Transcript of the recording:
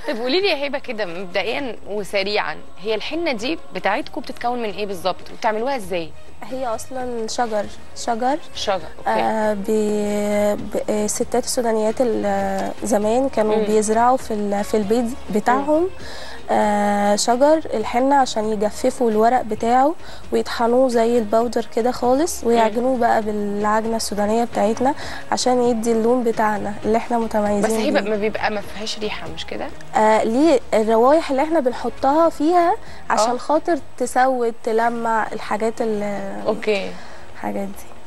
طب قولي لي يا هبه كده مبدئيا وسريعا هي الحنه دي بتاعتكم بتتكون من ايه بالظبط وبتعملوها ازاي هي اصلا شجر شجر شجر اوكي آه ب... ب... الستات السودانيات ال- زمان كانوا مم. بيزرعوا في ال... في البيت بتاعهم آه شجر الحنة عشان يجففوا الورق بتاعه ويطحنوه زي البودر كده خالص ويعجنوه بقى بالعجنة السودانية بتاعتنا عشان يدي اللون بتاعنا اللي احنا متميزين بس هي بيه. ما بيبقى ما فيهاش ريحه مش كده آه ليه الروايح اللي احنا بنحطها فيها عشان آه. خاطر تسود تلمع الحاجات ال- اوكي الحاجات دي